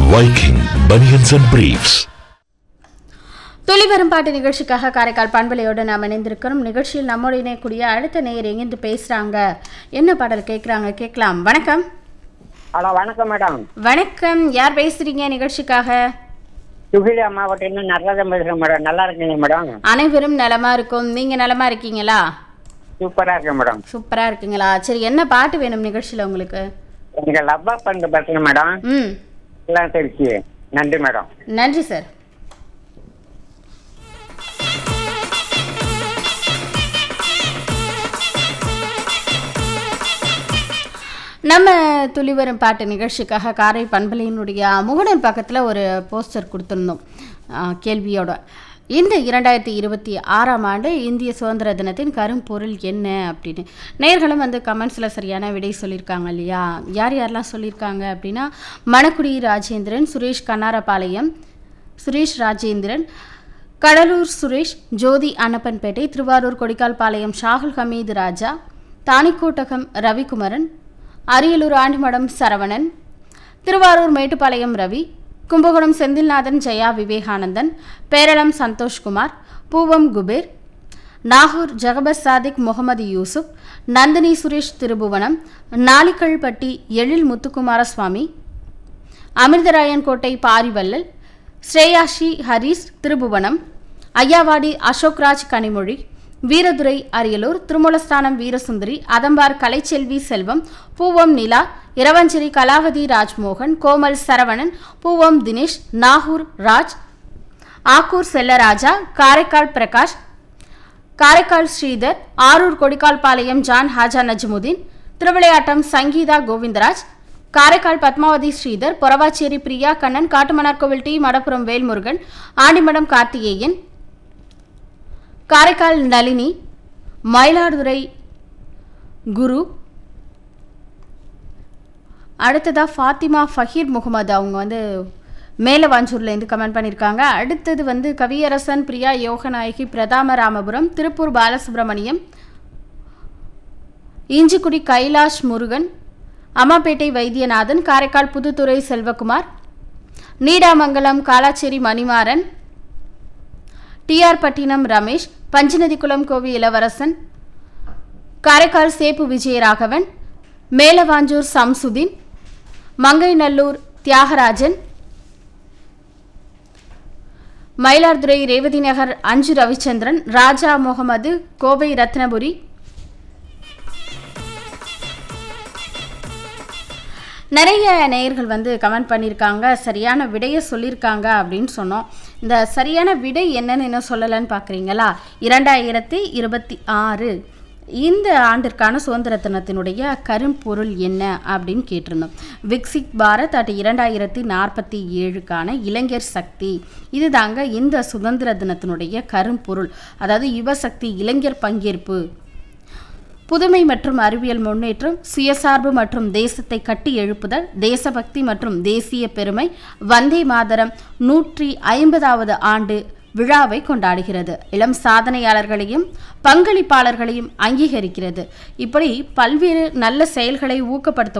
Viking Bunions and Briefs. துளிவரும் பாட்டு நிகழ்ச்சிக்காக காரைக்கால் பண்பலையோடு நாம் இணைந்திருக்கிறோம் நிகழ்ச்சியில் நம்மோடு இணையக்கூடிய அடுத்த நேயர் எங்கேருந்து பேசுகிறாங்க என்ன பாடல் கேட்குறாங்க கேட்கலாம் வணக்கம் ஹலோ வணக்கம் மேடம் வணக்கம் யார் பேசுறீங்க நிகழ்ச்சிக்காக சுகிலியா மாவட்டம் நடராஜன் பேசுறேன் மேடம் நல்லா இருக்கீங்க மேடம் அனைவரும் நலமா இருக்கும் நீங்க நலமா இருக்கீங்களா சூப்பரா இருக்கேன் மேடம் சூப்பரா இருக்கீங்களா சரி என்ன பாட்டு வேணும் நிகழ்ச்சியில உங்களுக்கு எனக்கு லவ்வா பண்ண பேசுறேன் மேடம் ம் எல்லாம் தெரிச்சு நன்றி மேடம் நன்றி சார் நம்ம துளிவரும் பாட்டு நிகழ்ச்சிக்காக காரை பண்பலையினுடைய முகடன் பக்கத்தில் ஒரு போஸ்டர் கொடுத்துருந்தோம் ஆ, கேள்வியோட இந்த இரண்டாயிரத்தி இருபத்தி ஆறாம் ஆண்டு இந்திய சுதந்திர தினத்தின் கரும்பொருள் என்ன அப்படின்னு நேர்களும் வந்து கமெண்ட்ஸில் சரியான விடை சொல்லியிருக்காங்க இல்லையா யார் யாரெல்லாம் சொல்லியிருக்காங்க அப்படின்னா மணக்குடி ராஜேந்திரன் சுரேஷ் கண்ணாரபாளையம் சுரேஷ் ராஜேந்திரன் கடலூர் சுரேஷ் ஜோதி அன்னப்பன்பேட்டை திருவாரூர் கொடிக்கால்பாளையம் ஷாகுல் ஹமீது ராஜா தானிக்கோட்டகம் ரவிக்குமரன் அரியலூர் ஆண்டிமடம் சரவணன் திருவாரூர் மேட்டுப்பாளையம் ரவி கும்பகோணம் செந்தில்நாதன் ஜெயா விவேகானந்தன் பேரளம் சந்தோஷ்குமார் பூவம் குபேர் நாகூர் ஜகபர் சாதிக் முகமது யூசுப் நந்தினி சுரேஷ் திருபுவனம் நாலிக்கல்பட்டி எழில் முத்துக்குமாரசுவாமி அமிர்தராயன் கோட்டை பாரிவல்லல் ஸ்ரேயாஷி ஹரிஸ் திருபுவனம் ஐயாவாடி அசோக்ராஜ் கனிமொழி வீரதுரை அரியலூர் திருமூலஸ்தானம் வீரசுந்தரி அதம்பார் கலைச்செல்வி செல்வம் பூவம் நிலா இரவஞ்சேரி கலாவதி ராஜ்மோகன் கோமல் சரவணன் பூவம் தினேஷ் நாகூர் ராஜ் ஆக்கூர் செல்லராஜா காரைக்கால் பிரகாஷ் காரைக்கால் ஸ்ரீதர் ஆரூர் கொடிக்கால்பாளையம் ஜான் ஹாஜா நஜ்முதீன் திருவிளையாட்டம் சங்கீதா கோவிந்தராஜ் காரைக்கால் பத்மாவதி ஸ்ரீதர் பொறவாச்சேரி பிரியா கண்ணன் காட்டுமன்னார்கோவில் டி மடப்புரம் வேல்முருகன் ஆண்டிமடம் கார்த்திகேயன் காரைக்கால் நளினி மயிலாடுதுறை குரு அடுத்ததா ஃபாத்திமா ஃபஹீர் முகமது அவங்க வந்து மேலவாஞ்சூர்லேருந்து கமெண்ட் பண்ணியிருக்காங்க அடுத்தது வந்து கவியரசன் பிரியா யோகநாயகி பிரதாம ராமபுரம் திருப்பூர் பாலசுப்ரமணியம் இஞ்சிக்குடி கைலாஷ் முருகன் அம்மாப்பேட்டை வைத்தியநாதன் காரைக்கால் புதுத்துறை செல்வகுமார் நீடாமங்கலம் காலாச்சேரி மணிமாறன் டிஆர் பட்டினம் ரமேஷ் பஞ்சநதிக்குளம் கோவி இளவரசன் காரைக்கால் சேப்பு விஜயராகவன் மேலவாஞ்சூர் சம்சுதீன் மங்கைநல்லூர் தியாகராஜன் மயிலாடுதுறை ரேவதி நகர் அஞ்சு ரவிச்சந்திரன் ராஜா முகமது கோவை ரத்னபுரி நிறைய நேயர்கள் வந்து கமெண்ட் பண்ணியிருக்காங்க சரியான விடையை சொல்லியிருக்காங்க அப்படின்னு சொன்னோம் இந்த சரியான விடை என்னன்னு என்ன சொல்லலைன்னு பார்க்குறீங்களா இரண்டாயிரத்தி இருபத்தி ஆறு இந்த ஆண்டிற்கான சுதந்திர தினத்தினுடைய கரும்பொருள் என்ன அப்படின்னு கேட்டிருந்தோம் விக்சிக் பாரத் அட் இரண்டாயிரத்தி நாற்பத்தி ஏழுக்கான இளைஞர் சக்தி இதுதாங்க இந்த சுதந்திர தினத்தினுடைய கரும்பொருள் அதாவது யுவசக்தி இளைஞர் பங்கேற்பு புதுமை மற்றும் அறிவியல் முன்னேற்றம் சுயசார்பு மற்றும் தேசத்தை கட்டி எழுப்புதல் தேசபக்தி மற்றும் தேசிய பெருமை வந்தே மாதரம் நூற்றி ஐம்பதாவது ஆண்டு விழாவை கொண்டாடுகிறது இளம் சாதனையாளர்களையும் பங்களிப்பாளர்களையும் அங்கீகரிக்கிறது இப்படி பல்வேறு நல்ல செயல்களை ஊக்கப்படுத்த